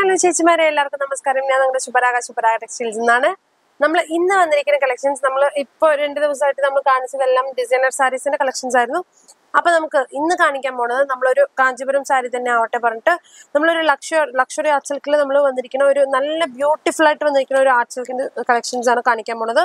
Hello ചേച്ചിമാരെ എല്ലാവർക്കും നമസ്കാരം ഞാൻ നിങ്ങളുടെ ശുഭരാഗ ശുഭരാഗ ടെക്സ്റ്റൈൽസ് നിന്നാണ് നമ്മൾ ഇന്ന് വന്നിരിക്കുന്ന കളക്ഷൻസ് നമ്മൾ ഇപ്പോൾ രണ്ട് ദിവസമായിട്ട് നമ്മൾ കാണിച്ചതെല്ലാം ഡിസൈനർ സാരീസിന്റെ കളക്ഷൻസ് ആയിരുന്നു അപ്പൊ നമുക്ക് ഇന്ന് കാണിക്കാൻ പോണത് നമ്മളൊരു കാഞ്ചീപുരം സാരി തന്നെ ആവട്ടെ പറഞ്ഞിട്ട് നമ്മളൊരു ലക്ഷ ലക്ഷറി ആർട്ട് സിൽക്കിൽ നമ്മൾ വന്നിരിക്കുന്ന ഒരു നല്ല ബ്യൂട്ടിഫുൾ ആയിട്ട് വന്നിരിക്കുന്ന ഒരു ആർട്ട് സിൽക്കിന്റെ കളക്ഷൻസ് ആണ് കാണിക്കാൻ പോണത്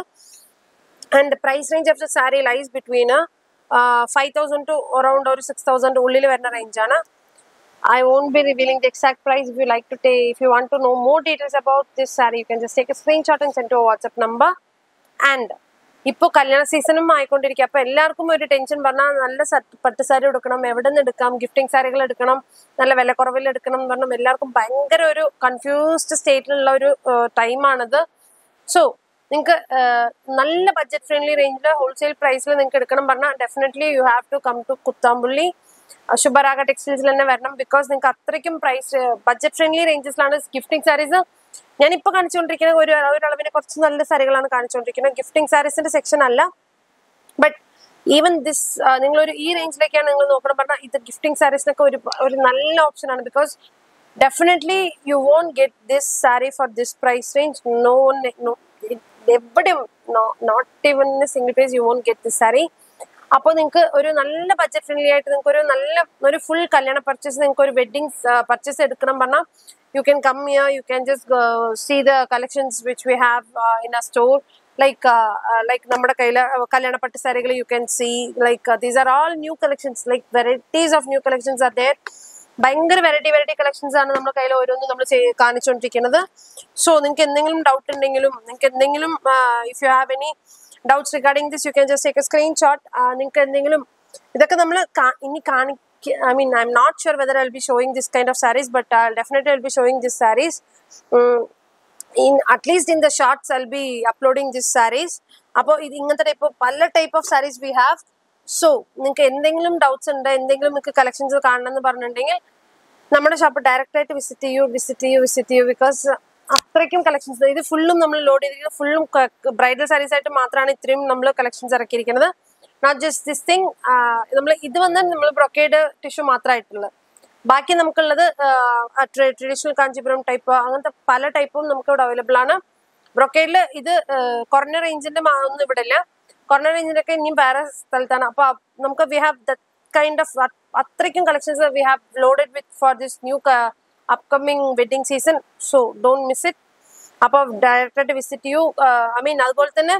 and price range of the sari lies between five thousand to around ഒരു സിക്സ് തൗസൻഡ് ഉള്ളിൽ വരുന്ന റേഞ്ചാണ് I won't be revealing the exact price. If you like to take, if you want to know more details about this saree, you can just take a screenshot and send to our WhatsApp number. And ഇപ്പോൾ കല്യാണ സീസണും ആയിക്കൊണ്ടിരിക്കുക അപ്പൊ എല്ലാവർക്കും ഒരു tension പറഞ്ഞാൽ നല്ല സ- പട്ട് സാരി എടുക്കണം എവിടെ നിന്ന് എടുക്കാം ഗിഫ്റ്റിംഗ് സാരികൾ എടുക്കണം നല്ല വിലക്കുറവിൽ എടുക്കണം എന്ന് പറഞ്ഞാൽ എല്ലാവർക്കും ഭയങ്കര ഒരു കൺഫ്യൂസ്ഡ് സ്റ്റേറ്റിലുള്ള ഒരു ടൈമാണിത് സോ നിങ്ങൾക്ക് നല്ല ബഡ്ജറ്റ് ഫ്രണ്ട്ലി റേഞ്ചിൽ ഹോൾസെയിൽ പ്രൈസിൽ നിങ്ങൾക്ക് എടുക്കണം പറഞ്ഞാൽ definitely you have to come to Kuthampully Shubharaga ടെക്സ്റ്റൈൽസിൽ തന്നെ വരണം ബിക്കോസ് നിങ്ങൾക്ക് അത്രയ്ക്കും പ്രൈസ് ബഡ്ജറ്റ് ഫ്രണ്ട്ലി റേഞ്ചസിലാണ് ഗിഫ്റ്റിംഗ് സാരീസ് ഞാൻ ഇപ്പോൾ കാണിച്ചുകൊണ്ടിരിക്കുന്ന ഒരു ഒരളവിന് കുറച്ച് നല്ല സാരികളാണ് കാണിച്ചുകൊണ്ടിരിക്കുന്നത് ഗിഫ്റ്റിംഗ് സാരീസിന്റെ സെക്ഷൻ അല്ല ബട്ട് ഈവൻ ദിസ് നിങ്ങളൊരു ഈ റേഞ്ചിലേക്കാണ് നിങ്ങൾ നോക്കണം പറഞ്ഞാൽ ഇത് ഗിഫ്റ്റിംഗ് സാരീസിനൊക്കെ ഒരു ഒരു നല്ല ഓപ്ഷനാണ് because definitely you won't get this sari for this price range no no എവിടെയും not even single page you won't get this sari അപ്പോൾ നിങ്ങൾക്ക് ഒരു നല്ല ബഡ്ജറ്റ് ഫ്രണ്ട്ലി ആയിട്ട് നിങ്ങൾക്ക് ഒരു നല്ല ഒരു ഫുൾ കല്യാണ പർച്ചേസ് നിങ്ങൾക്ക് ഒരു വെഡിങ് പർച്ചേസ് എടുക്കണം പറഞ്ഞാൽ you can come here you can just see the collections which we have in a store like like നമ്മുടെ കയ്യിൽ കല്യാണ പട്ട് സാരികൾ you can see like these are all new collections like varieties of new collections are there ഭയങ്കര variety variety collections ആണ് നമ്മുടെ കയ്യിൽ ഓരോന്നും നമ്മൾ കാണിച്ചുകൊണ്ടിരിക്കുന്നത് സോ നിങ്ങൾക്ക് എന്തെങ്കിലും ഡൗട്ട് ഉണ്ടെങ്കിലും നിങ്ങൾക്ക് എന്തെങ്കിലും if you have any doubts regarding this you can just take a screenshot നിങ്ങൾക്ക് എന്തെങ്കിലും ഇതൊക്കെ നമ്മൾ ഇനി കാണിക്ക I mean I'm not sure whether I be showing this kind of saris but definitely I be showing this saris in at least in the shorts I be uploading this saris അപ്പോൾ ഇത് ഇങ്ങനത്തെ type പല type of saris we have so നിങ്ങൾക്ക് എന്തെങ്കിലും doubts ഉണ്ട് എന്തെങ്കിലും നിങ്ങൾക്ക് collections കാണണം എന്ന് പറഞ്ഞിട്ടുണ്ടെങ്കിൽ നമ്മുടെ ഷോപ്പ് ഡയറക്റ്റ് ആയിട്ട് വിസിറ്റ് ചെയ്യൂ വിസിറ്റ് ചെയ്യൂ വിസിറ്റ് ചെയ്യൂ ബിക്കോസ് അത്രയ്ക്കും കളക്ഷൻസ് ഇത് ഫുള്ളും നമ്മൾ ലോഡ് ചെയ്തിരിക്കുന്നത് ഫുള്ളും ബ്രൈഡൽ സാരീസ് ആയിട്ട് മാത്രമാണ് ഇത്രയും നമ്മൾ കളക്ഷൻസ് ഇറക്കിയിരിക്കുന്നത് നോട്ട് ജസ്റ്റ് ദിസ് തിങ് നമ്മൾ ഇത് വന്ന് നമ്മൾ ബ്രൊക്കേഡ് ടിഷ്യൂ മാത്രമായിട്ടുള്ളത് ബാക്കി നമുക്കുള്ളത് ട്രഡീഷണൽ കാഞ്ചീപുരം ടൈപ്പ് അങ്ങനത്തെ പല ടൈപ്പും നമുക്ക് ഇവിടെ അവൈലബിൾ ആണ് ബ്രൊക്കേഡിൽ ഇത് കുറഞ്ഞ റേഞ്ചിന്റെ ഒന്നും ഇവിടെ ഇല്ല കുറഞ്ഞ റേഞ്ചിലൊക്കെ ഇനിയും വേറെ സ്ഥലത്താണ് അപ്പൊ നമുക്ക് we have the kind of അത്രയ്ക്കും collections we have loaded with for this new upcoming wedding season so don't miss it അപ്പോൾ ഡയറക്റ്റായിട്ട് വിസിറ്റ് ചെയ്യൂ ഐ മീൻ അതുപോലെ തന്നെ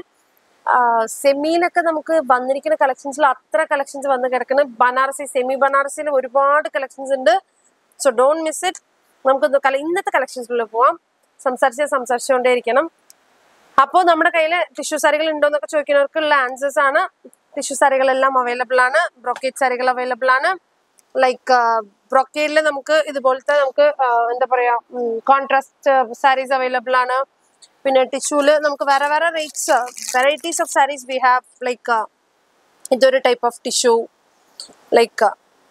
സെമിയിലൊക്കെ നമുക്ക് വന്നിരിക്കുന്ന കളക്ഷൻസിൽ അത്ര കളക്ഷൻസ് വന്ന് കിടക്കുന്ന ബനാറസി സെമി ബനാറസിയിൽ ഒരുപാട് കളക്ഷൻസ് ഉണ്ട് സോ ഡോണ്ട് മിസ് ഇറ്റ് നമുക്ക് കല ഇന്നത്തെ കളക്ഷൻസിൽ പോവാം സംസാരിച്ച് സംസാരിച്ചുകൊണ്ടേ ഇരിക്കണം അപ്പോൾ നമ്മുടെ കയ്യിൽ ടിഷ്യൂ സാരികൾ ഉണ്ടോ എന്നൊക്കെ ചോദിക്കുന്നവർക്കുള്ള ആൻസേഴ്സ് ആണ് ടിഷ്യൂ സാരികളെല്ലാം അവൈലബിൾ ആണ് ബ്രോക്കേറ്റ് സാരികൾ അവൈലബിൾ ആണ് ലൈക്ക് ബ്രോക്കേഡിൽ നമുക്ക് ഇതുപോലത്തെ നമുക്ക് എന്താ പറയാ കോൺട്രാസ്റ്റ് സാരീസ് അവൈലബിൾ ആണ് പിന്നെ ടിഷ്യൂല് നമുക്ക് വേറെ വേറെ rates varieties of saris we have like ഇതൊരു ടൈപ്പ് ഓഫ് ടിഷ്യൂ ലൈക്ക്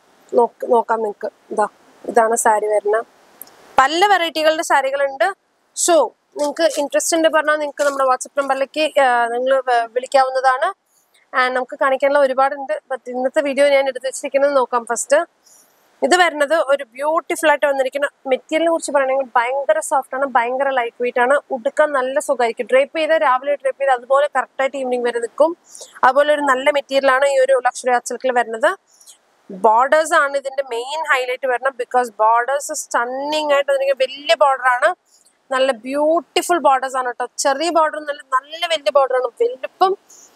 നോക്കാം നിങ്ങൾക്ക് ഇതാ ഇതാണ് സാരി വരുന്നത് പല വെറൈറ്റികളുടെ സാരികളുണ്ട് സോ നിങ്ങൾക്ക് ഇൻട്രസ്റ്റ് ഉണ്ട് പറഞ്ഞാൽ നിങ്ങൾക്ക് നമ്മുടെ വാട്സപ്പ് നമ്പറിലേക്ക് നിങ്ങൾ വിളിക്കാവുന്നതാണ് ആൻഡ് നമുക്ക് കാണിക്കാനുള്ള ഒരുപാടുണ്ട് ബട്ട് ഇന്നത്തെ വീഡിയോ ഞാൻ എടുത്ത് വെച്ചിരിക്കുന്നത് നോക്കാം ഫസ്റ്റ് ഇത് വരുന്നത് ഒരു ബ്യൂട്ടിഫുൾ ആയിട്ട് വന്നിരിക്കുന്ന മെറ്റീരിയലിനെ കുറിച്ച് പറയുകയാണെങ്കിൽ ഭയങ്കര സോഫ്റ്റ് ആണ് ഭയങ്കര ലൈറ്റ് വെയിറ്റ് ആണ് ഉടുക്കാൻ നല്ല സുഖമായിരിക്കും ഡ്രേപ്പ് ചെയ്ത് രാവിലെ ഡ്രേപ്പ് ചെയ്ത് അതുപോലെ കറക്റ്റായിട്ട് ഈവനിങ് വരെ നിൽക്കും അതുപോലെ ഒരു നല്ല മെറ്റീരിയൽ ആണ് ഈ ഒരു ലക്ഷറി ആർട്ട് സിൽക്കിൽ വരുന്നത് ബോർഡേഴ്സ് ആണ് ഇതിന്റെ മെയിൻ ഹൈലൈറ്റ് വരുന്നത് ബിക്കോസ് ബോർഡേഴ്സ് സ്റ്റണ്ണിങ് ആയിട്ട് അതിന് വലിയ ബോർഡർ ആണ് നല്ല ബ്യൂട്ടിഫുൾ ബോർഡേഴ്സ് ആണ് കേട്ടോ ചെറിയ ബോർഡർ നല്ല നല്ല വലിയ ബോർഡർ ആണ് വലുപ്പം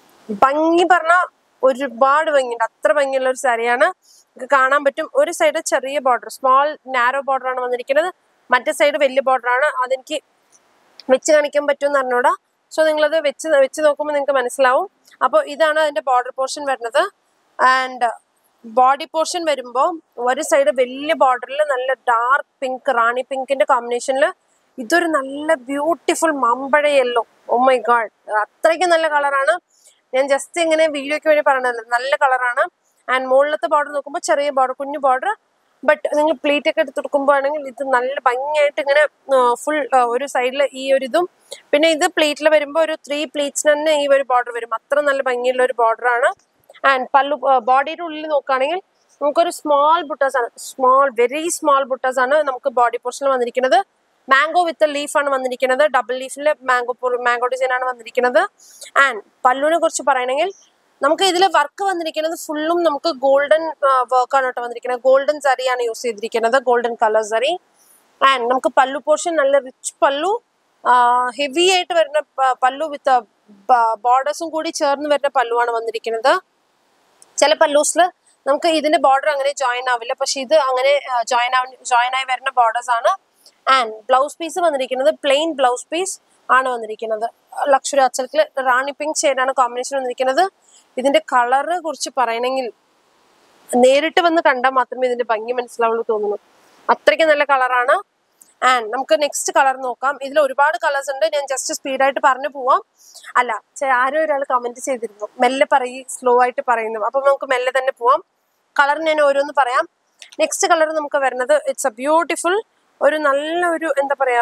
ഭംഗി പറഞ്ഞ ഒരുപാട് ഭംഗിയുണ്ട് അത്ര ഭംഗിയുള്ള ഒരു സാരിയാണ് നിങ്ങൾക്ക് കാണാൻ പറ്റും ഒരു സൈഡ് ചെറിയ ബോർഡർ സ്മോൾ നാരോ ബോർഡർ ആണ് വന്നിരിക്കുന്നത് മറ്റേ സൈഡ് വലിയ ബോർഡർ ആണ് അതെനിക്ക് വെച്ച് കാണിക്കാൻ പറ്റുമെന്ന് അറിഞ്ഞൂടാ സോ നിങ്ങളത് വെച്ച് വെച്ച് നോക്കുമ്പോൾ നിങ്ങൾക്ക് മനസ്സിലാവും അപ്പോൾ ഇതാണ് അതിന്റെ ബോർഡർ പോർഷൻ വരുന്നത് ആൻഡ് ബോഡി പോർഷൻ വരുമ്പോൾ ഒരു സൈഡ് വലിയ ബോർഡറിൽ നല്ല ഡാർക്ക് പിങ്ക് റാണി പിങ്കിന്റെ കോമ്പിനേഷനിൽ ഇതൊരു നല്ല ബ്യൂട്ടിഫുൾ മമ്പഴ യെല്ലോ ഓ മൈ ഗാഡ് അത്രയ്ക്കും നല്ല കളറാണ് ഞാൻ ജസ്റ്റ് ഇങ്ങനെ വീഡിയോയ്ക്ക് വേണ്ടി പറഞ്ഞതല്ല നല്ല കളറാണ് ആൻഡ് മുകളിലത്തെ ബോർഡർ നോക്കുമ്പോൾ ചെറിയ ബോർഡർ കുഞ്ഞു ബോർഡർ ബട്ട് നിങ്ങൾ പ്ലീറ്റ് ഒക്കെ എടുത്ത് കൊടുക്കുമ്പോൾ ആണെങ്കിൽ ഇത് നല്ല ഭംഗിയായിട്ട് ഇങ്ങനെ ഫുൾ ഒരു സൈഡിൽ ഈ ഒരു ഇതും പിന്നെ ഇത് പ്ലീറ്റിൽ വരുമ്പോൾ ഒരു ത്രീ പ്ലീറ്റ്സിന് തന്നെ ഈ ഒരു ബോർഡർ വരും അത്ര നല്ല ഭംഗിയുള്ള ഒരു ബോർഡർ ആണ് ആൻഡ് പല്ലു ബോഡിയുടെ ഉള്ളിൽ നോക്കുകയാണെങ്കിൽ നമുക്കൊരു സ്മോൾ ബുട്ടാസ് ആണ് സ്മോൾ വെരി സ്മോൾ ബുട്ടാസ് ആണ് നമുക്ക് ബോഡി പോർഷനിൽ വന്നിരിക്കുന്നത് മാംഗോ വിത്ത് ലീഫാണ് വന്നിരിക്കുന്നത് ഡബിൾ ലീഫിൽ മാംഗോ മാംഗോ ഡിസൈൻ ആണ് വന്നിരിക്കുന്നത് ആൻഡ് പല്ലുവിനെ കുറിച്ച് പറയണമെങ്കിൽ നമുക്ക് ഇതിൽ വർക്ക് വന്നിരിക്കുന്നത് ഫുള്ളും നമുക്ക് ഗോൾഡൻ വർക്കാണ് കേട്ടോ വന്നിരിക്കുന്നത് ഗോൾഡൻ സറിയാണ് യൂസ് ചെയ്തിരിക്കുന്നത് ഗോൾഡൻ കളർ സറി ആൻഡ് നമുക്ക് പല്ലു പോർഷൻ നല്ല റിച്ച് പല്ലു ഹെവി ആയിട്ട് വരുന്ന പ- പല്ലു വിത്ത് ബോർഡേഴ്സും കൂടി ചേർന്ന് വരുന്ന പല്ലുവാണ് വന്നിരിക്കുന്നത് ചില പല്ലൂസിൽ നമുക്ക് ഇതിന്റെ ബോർഡർ അങ്ങനെ ജോയിൻ ആവില്ല പക്ഷെ ഇത് അങ്ങനെ ജോയിൻ ആവ ജോയിൻ ആയി വരുന്ന ബോർഡേഴ്സ് ആണ് ആൻഡ് ബ്ലൗസ് പീസ് വന്നിരിക്കുന്നത് പ്ലെയിൻ ബ്ലൗസ് പീസ് ആണ് വന്നിരിക്കുന്നത് ലക്ഷറി അച്ചൽക്കിൽ റാണി പിങ്ക് ഷെയ്ഡാണ് കോമ്പിനേഷൻ വന്നിരിക്കുന്നത് ഇതിന്റെ കളറ് കുറിച്ച് പറയണമെങ്കിൽ നേരിട്ട് വന്ന് കണ്ടാൽ മാത്രമേ ഇതിന്റെ ഭംഗി മനസ്സിലാവുള്ളൂ തോന്നുന്നു അത്രയ്ക്ക് നല്ല കളറാണ് ആൻഡ് നമുക്ക് നെക്സ്റ്റ് കളർ നോക്കാം ഇതിൽ ഒരുപാട് കളേഴ്സ് ഉണ്ട് ഞാൻ ജസ്റ്റ് സ്പീഡായിട്ട് പറഞ്ഞു പോവാം അല്ല ചെ- ആരോ ഒരാൾ കമന്റ് ചെയ്തിരുന്നു മെല്ലെ പറയി സ്ലോ ആയിട്ട് പറയുന്നു അപ്പൊ നമുക്ക് മെല്ലെ തന്നെ പോവാം കളർ ഞാൻ ഓരോന്ന് പറയാം നെക്സ്റ്റ് കളർ നമുക്ക് വരുന്നത് ഇറ്റ്സ് എ ബ്യൂട്ടിഫുൾ ഒരു നല്ല ഒരു എന്താ പറയാ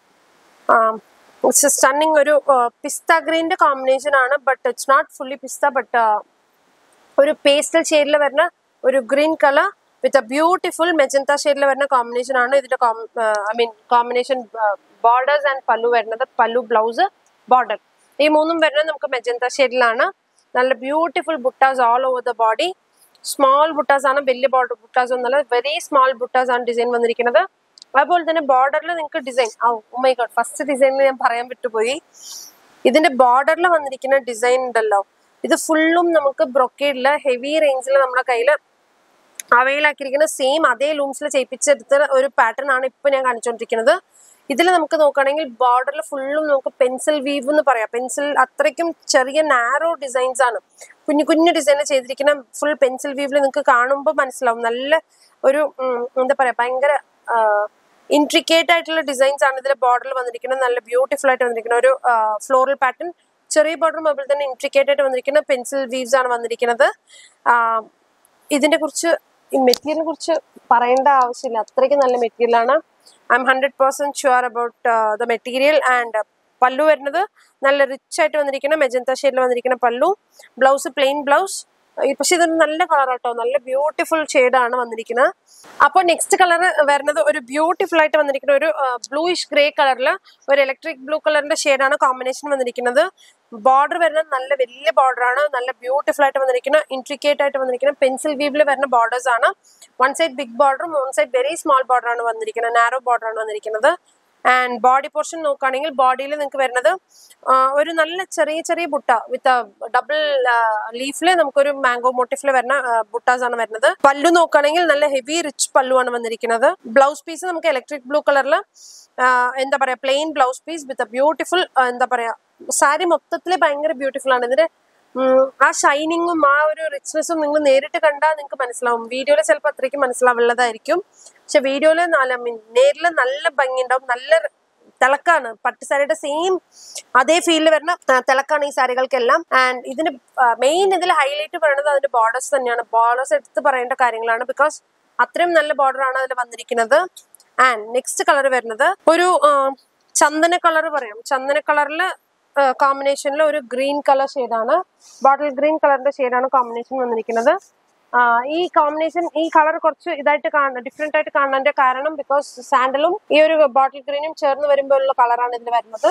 ഇറ്റ്സ് സ്റ്റണ്ണിങ് ഒരു പിസ്ത ഗ്രീൻ്റെ കോമ്പിനേഷൻ ആണ് but it's not fully pista but ഒരു പേസ്റ്റൽ ഷെയ്ഡിൽ വരുന്ന ഒരു green colour with a beautiful magenta ഷെയ്ഡിൽ വരുന്ന കോമ്പിനേഷൻ ആണ് ഇതിന്റെ I mean combination borders and pallu വരുന്നത് പല്ലു ബ്ലൗസ് ബോർഡർ ഈ മൂന്നും വരുന്നത് നമുക്ക് മെജന്ത ഷെയ്ഡിലാണ് നല്ല beautiful buttas all over the body small buttas ആണ് വലിയ ബോർഡർ ബുട്ടാസ് ഒന്നല്ല വെരി സ്മോൾ ബുട്ടാസ് ആണ് ഡിസൈൻ വന്നിരിക്കുന്നത് അതുപോലെ തന്നെ ബോർഡറിൽ നിങ്ങൾക്ക് design oh my god first ഡിസൈനിൽ ഞാൻ പറയാൻ വിട്ടുപോയി ഇതിന്റെ ബോർഡറിൽ വന്നിരിക്കുന്ന ഡിസൈൻ ഉണ്ടല്ലോ ഇത് ഫുള്ളും നമുക്ക് ബ്രൊക്കേഡില് ഹെവി റേഞ്ചിൽ നമ്മുടെ കയ്യിൽ അവൈൽ ആക്കിയിരിക്കുന്ന സെയിം അതേ ലൂംസിൽ ചെയ്യിപ്പിച്ചെടുത്ത ഒരു പാറ്റേൺ ആണ് ഇപ്പൊ ഞാൻ കാണിച്ചുകൊണ്ടിരിക്കുന്നത് ഇതിൽ നമുക്ക് നോക്കുകയാണെങ്കിൽ ബോർഡറിൽ ഫുള്ളും നമുക്ക് പെൻസിൽ വീവ് എന്ന് പറയാം പെൻസിൽ അത്രയ്ക്കും ചെറിയ നാരോ ഡിസൈൻസ് ആണ് കുഞ്ഞു കുഞ്ഞു ഡിസൈൻ ചെയ്തിരിക്കുന്ന ഫുൾ പെൻസിൽ വീവിൽ നിങ്ങൾക്ക് കാണുമ്പോൾ മനസ്സിലാവും നല്ല ഒരു ഉം, എന്താ പറയാ ഭയങ്കര ഇൻട്രിക്കേറ്റ് ആയിട്ടുള്ള ഡിസൈൻസ് ആണ് ഇതിൽ ബോർഡറിൽ വന്നിരിക്കുന്നത് നല്ല ബ്യൂട്ടിഫുൾ ആയിട്ട് വന്നിരിക്കുന്ന ഒരു ഫ്ലോറൽ പാറ്റേൺ ചെറിയ ബോർഡർ അതുപോലെ തന്നെ ഇൻട്രിക്കേറ്റ് ആയിട്ട് വന്നിരിക്കുന്ന പെൻസിൽ വീവ്സ് ആണ് വന്നിരിക്കുന്നത് ആ, ഇതിനെ കുറിച്ച് ഈ മെറ്റീരിയലിനെ കുറിച്ച് പറയേണ്ട ആവശ്യമില്ല അത്രയ്ക്ക് നല്ല മെറ്റീരിയൽ ആണ് I'm hundred percent sure about the material and pallu വരുന്നത് നല്ല റിച്ച് ആയിട്ട് വന്നിരിക്കുന്ന മെജന്ത ഷെയ്ഡിൽ വന്നിരിക്കുന്ന പല്ലു ബ്ലൗസ് പ്ലെയിൻ ബ്ലൗസ് പക്ഷെ ഇതൊരു നല്ല കളർ കേട്ടോ നല്ല ബ്യൂട്ടിഫുൾ ആണ് വന്നിരിക്കുന്നത് അപ്പോൾ നെക്സ്റ്റ് കളർ വരുന്നത് ഒരു ബ്യൂട്ടിഫുൾ ആയിട്ട് വന്നിരിക്കുന്ന ഒരു ബ്ലൂയിഷ് ഗ്രേ കളറിൽ ഒരു ഇലക്ട്രിക് ബ്ലൂ കളറിന്റെ ഷെയ്ഡാണ് കോമ്പിനേഷൻ വന്നിരിക്കുന്നത് ബോർഡർ വരുന്നത് നല്ല വലിയ ബോർഡർ ആണ് നല്ല ബ്യൂട്ടിഫുൾ ആയിട്ട് വന്നിരിക്കുന്ന ഇൻട്രിക്കേറ്റ് ആയിട്ട് വന്നിരിക്കുന്ന പെൻസിൽ വീവിൽ വരുന്ന ബോർഡേഴ്സ് ആണ് വൺ സൈഡ് ബിഗ് ബോർഡറും one side very small border ആണ് വന്നിരിക്കുന്നത് നാരോ ബോർഡർ ആണ് വന്നിരിക്കുന്നത് ആൻഡ് ബോഡി പോർഷൻ നോക്കുകയാണെങ്കിൽ ബോഡിയിൽ നിങ്ങൾക്ക് വരുന്നത് ആ, ഒരു നല്ല ചെറിയ ചെറിയ ബുട്ട വിത്ത് ഡബിൾ ലീഫിൽ നമുക്കൊരു മാംഗോ മോട്ടിഫിൽ വരുന്ന ബുട്ടാസ് ആണ് വരുന്നത് പല്ലു നോക്കുകയാണെങ്കിൽ നല്ല ഹെവി റിച്ച് പല്ലു ആണ് വന്നിരിക്കുന്നത് ബ്ലൗസ് പീസ് നമുക്ക് ഇലക്ട്രിക് ബ്ലൂ കളറിൽ എന്താ പറയാ plain blouse piece with beautiful എന്താ പറയാ സാരി മൊത്തത്തിൽ ഭയങ്കര ബ്യൂട്ടിഫുൾ ആണ് ഇതിന്റെ ഉം, ആ ഷൈനിങ്ങും ആ ഒരു റിച്ച്നെസ്സും നിങ്ങൾ നേരിട്ട് കണ്ടാൽ നിങ്ങൾക്ക് മനസ്സിലാവും വീഡിയോയിൽ ചിലപ്പോൾ അത്രയ്ക്ക് മനസ്സിലാവുള്ളതായിരിക്കും പക്ഷെ വീഡിയോയിൽ നല്ല മീൻ നേരിൽ നല്ല ഭംഗി ഉണ്ടാവും നല്ല തിളക്കാണ് പട്ട് സാരിയുടെ സെയിം അതേ ഫീലിൽ വരുന്ന ആ, തിളക്കാണ് ഈ സാരികൾക്കെല്ലാം ആൻഡ് ഇതിന് മെയിൻ ഇതിൽ ഹൈലൈറ്റ് പറയുന്നത് അതിന്റെ ബോർഡേഴ്സ് തന്നെയാണ് ബോർഡേഴ്സ് എടുത്ത് പറയേണ്ട കാര്യങ്ങളാണ് ബിക്കോസ് അത്രയും നല്ല ബോർഡർ ആണ് അതിൽ വന്നിരിക്കുന്നത് ആൻഡ് നെക്സ്റ്റ് കളർ വരുന്നത് ഒരു ആ, ചന്ദന കളർ പറയാം ചന്ദന കളറിൽ കോമ്പിനേഷനിൽ ഒരു ഗ്രീൻ കളർ ഷെയ്ഡാണ് ബോട്ടിൽ ഗ്രീൻ കളറിന്റെ ഷെയ്ഡാണ് കോമ്പിനേഷൻ വന്നിരിക്കുന്നത് ആ, ഈ കോമ്പിനേഷൻ ഈ കളർ കുറച്ച് ഇതായിട്ട് കാണുന്ന ഡിഫറെന്റ് ആയിട്ട് കാണാൻ്റെ കാരണം ബിക്കോസ് സാൻഡലും ഈ ഒരു ബോട്ടിൽ ഗ്രീനും ചേർന്ന് വരുമ്പോഴുള്ള കളറാണ് ഇതിൽ വരുന്നത്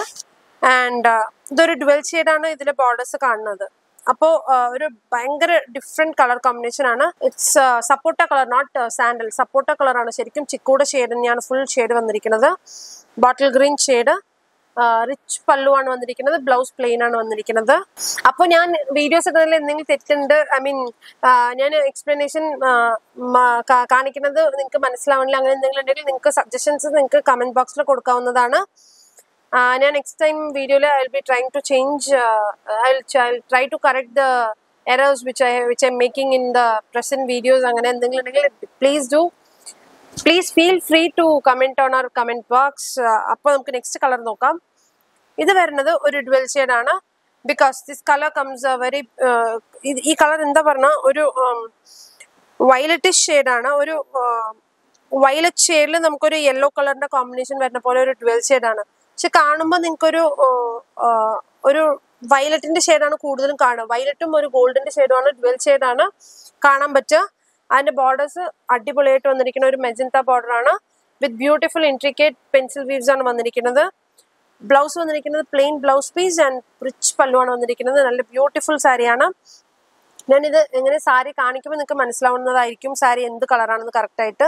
ആൻഡ് ഇതൊരു ഡുവൽ ഷെയ്ഡാണ് ഇതിലെ ബോർഡേഴ്സ് കാണുന്നത് അപ്പോൾ ഒരു ഭയങ്കര ഡിഫറെന്റ് കളർ കോമ്പിനേഷൻ ആണ് it's sapota colour not sandal sapota കളറാണ് ശരിക്കും ചിക്കൂടെ ഷെയ്ഡ് തന്നെയാണ് ഫുൾ ഷെയ്ഡ് വന്നിരിക്കുന്നത് bottle green shade rich pallu ആണ് വന്നിരിക്കുന്നത് ബ്ലൗസ് പ്ലെയിൻ ആണ് വന്നിരിക്കുന്നത് അപ്പോൾ ഞാൻ വീഡിയോസ് ഇടുന്നതിൽ എന്തെങ്കിലും തെറ്റുണ്ട് ഐ മീൻ ഞാൻ എക്സ്പ്ലനേഷൻ കാണിക്കുന്നത് നിങ്ങൾക്ക് മനസ്സിലാവണില്ല അങ്ങനെ എന്തെങ്കിലും ഉണ്ടെങ്കിൽ നിങ്ങൾക്ക് സജഷൻസ് നിങ്ങൾക്ക് കമന്റ് ബോക്സിൽ കൊടുക്കാവുന്നതാണ് ആ, ഞാൻ നെക്സ്റ്റ് ടൈം വീഡിയോയിൽ I be trying to change I try to correct the errors which I which I making in the present videos അങ്ങനെ എന്തെങ്കിലും ഉണ്ടെങ്കിൽ please do please feel free to comment on our comment box അപ്പോൾ നമുക്ക് next colour നോക്കാം ഇത് വരുന്നത് ഒരു dual shade ആണ് because this colour comes very ഈ കളർ എന്താ പറഞ്ഞ ഒരു വയലറ്റിഷ് ഷെയ്ഡാണ് ഒരു വയലറ്റ് ഷെയ്ഡിൽ നമുക്കൊരു യെല്ലോ കളറിന്റെ കോമ്പിനേഷൻ വരുന്ന പോലെ ഒരു ഡുവൽ ഷെയ്ഡാണ് പക്ഷെ കാണുമ്പോൾ നിങ്ങൾക്കൊരു ആ, ഒരു വയലറ്റിന്റെ ഷെയ്ഡാണ് കൂടുതലും കാണുക വയലറ്റും ഒരു ഗോൾഡിന്റെ ഷെയ്ഡുമാണ് ഡുവൽ ഷെയ്ഡാണ് കാണാൻ പറ്റുക അതിന്റെ ബോർഡേഴ്സ് അടിപൊളിയായിട്ട് വന്നിരിക്കുന്ന ഒരു മെജന്ത ബോർഡർ ആണ് with beautiful intricate pencil weaves ആണ് വന്നിരിക്കുന്നത് ബ്ലൗസ് വന്നിരിക്കുന്നത് plain blouse piece and rich പല്ലുവാണ് വന്നിരിക്കുന്നത് നല്ല ബ്യൂട്ടിഫുൾ സാരിയാണ് ഞാനിത് എങ്ങനെ സാരി കാണിക്കുമ്പോൾ നിങ്ങൾക്ക് മനസ്സിലാവുന്നതായിരിക്കും സാരി എന്ത് കളറാണെന്ന് കറക്റ്റ് ആയിട്ട്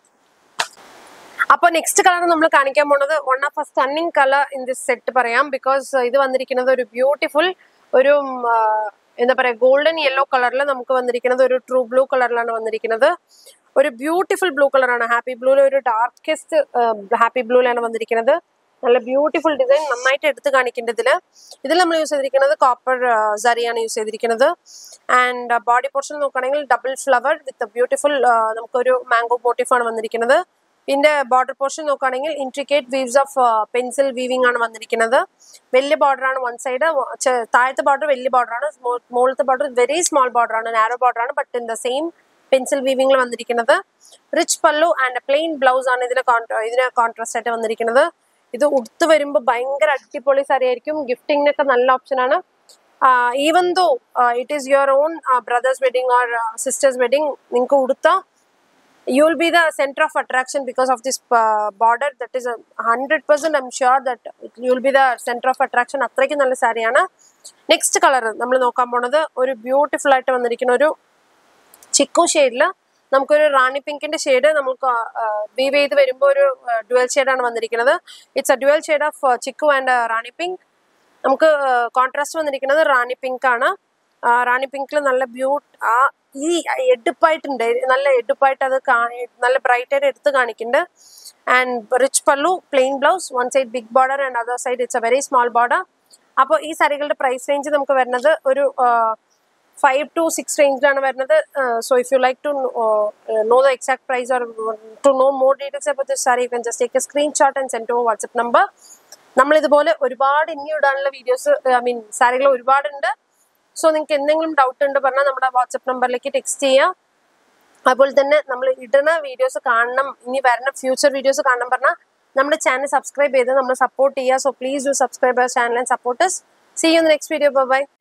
അപ്പൊ നെക്സ്റ്റ് കളർ നമ്മൾ കാണിക്കാൻ പോണത് one of a stunning colour in this set പറയാം ബിക്കോസ് ഇത് വന്നിരിക്കുന്നത് ഒരു ബ്യൂട്ടിഫുൾ ഒരു ഉം, ആ, എന്താ പറയാ ഗോൾഡൻ യെല്ലോ കളറിൽ നമുക്ക് വന്നിരിക്കുന്നത് ഒരു ട്രൂ ബ്ലൂ കളറിലാണ് വന്നിരിക്കുന്നത് ഒരു ബ്യൂട്ടിഫുൾ ബ്ലൂ കളറാണ് ഹാപ്പി ബ്ലൂവിൽ ഒരു ഡാർക്കസ്റ്റ് ഹാപ്പി ബ്ലൂവിലാണ് വന്നിരിക്കുന്നത് നല്ല ബ്യൂട്ടിഫുൾ ഡിസൈൻ നന്നായിട്ട് എടുത്ത് കാണിക്കേണ്ട ഇതില് ഇതിൽ നമ്മൾ യൂസ് ചെയ്തിരിക്കുന്നത് കോപ്പർ സറിയാണ് യൂസ് ചെയ്തിരിക്കുന്നത് ആൻഡ് ബോഡി പോർഷൻ നോക്കുകയാണെങ്കിൽ ഡബിൾ ഫ്ലവർ വിത്ത് ബ്യൂട്ടിഫുൾ നമുക്കൊരു മാംഗോ മോട്ടീഫാണ് വന്നിരിക്കുന്നത് ഇതിന്റെ ബോർഡർ പോർഷൻ നോക്കുകയാണെങ്കിൽ intricate weaves of pencil weaving ആണ് വന്നിരിക്കുന്നത് വലിയ border ആണ് വൺ സൈഡ് താഴത്തെ ബോർഡർ വലിയ border ആണ് മുകളിലത്തെ ബോർഡർ വെരി സ്മോൾ ബോർഡർ ആണ് നാരോ ബോർഡർ ആണ് but in the same pencil വീവിംഗിൽ വന്നിരിക്കുന്നത് റിച്ച് പല്ലു ആൻഡ് പ്ലെയിൻ ബ്ലൗസ് ആണ് ഇതിന് con- ഇതിന് കോൺട്രാസ്റ്റ് ആയിട്ട് വന്നിരിക്കുന്നത് ഇത് ഉടുത്ത് വരുമ്പോൾ ഭയങ്കര അടിപൊളി സാരി ആയിരിക്കും ഗിഫ്റ്റിങ്ങിനൊക്കെ നല്ല ഓപ്ഷൻ ആണ് even though it is your own brother's wedding or sister's wedding നിങ്ങൾക്ക് ഉടുത്ത you will be the center of attraction because of this uh, border that is a 100% i'm sure that it- you will be the center of attraction അത്രയ്ക്ക് നല്ല സാരിയാണ് next colour നമ്മൾ നോക്കാൻ പോണത് ഒരു beautiful ആയിട്ട് വന്നിരിക്കുന്ന ഒരു ചിക്കു ഷെയ്ഡിൽ നമുക്കൊരു റാണി പിങ്കിന്റെ ഷെയ്ഡ് നമുക്ക് വീവ് ചെയ്ത് വരുമ്പോൾ ഒരു ഡുവൽ ഷെയ്ഡാണ് വന്നിരിക്കുന്നത് it's a dual shade of chikoo and rani pink നമുക്ക് കോൺട്രാസ്റ്റ് വന്നിരിക്കുന്നത് റാണി പിങ്ക് ആണ് ആ, റാണി പിങ്കിൽ നല്ല ബ്യൂ ആ ഈ എടുപ്പായിട്ടുണ്ട് നല്ല എടുപ്പായിട്ട് അത് കാണി നല്ല ബ്രൈറ്റ് ആയിട്ട് എടുത്ത് കാണിക്കുന്നുണ്ട് and rich pallu plain blouse one side big border and other side it's a very small border അപ്പോൾ ഈ സാരികളുടെ പ്രൈസ് റേഞ്ച് നമുക്ക് വരുന്നത് ഒരു ഫൈവ് ടു സിക്സ് റേഞ്ചിലാണ് വരുന്നത് so if you like to know the exact price or to know more details about this sari you can just take a screenshot and send to WhatsApp number നമ്മൾ ഇതുപോലെ ഒരുപാട് ഇനി ഇടാനുള്ള വീഡിയോസ് ഐ മീൻ സാരികൾ ഒരുപാടുണ്ട് so നിങ്ങൾക്ക് എന്തെങ്കിലും doubt ഉണ്ട് പറഞ്ഞാൽ നമ്മുടെ വാട്സപ്പ് നമ്പറിലേക്ക് ടെക്സ്റ്റ് ചെയ്യാം അതുപോലെ തന്നെ നമ്മൾ ഇടുന്ന വീഡിയോസ് കാണണം ഇനി വരുന്ന ഫ്യൂച്ചർ വീഡിയോസ് കാണണം പറഞ്ഞാൽ നമ്മുടെ ചാനൽ സബ്സ്ക്രൈബ് ചെയ്ത് നമ്മൾ സപ്പോർട്ട് ചെയ്യുക so please do subscribe our channel and supporters see you next video by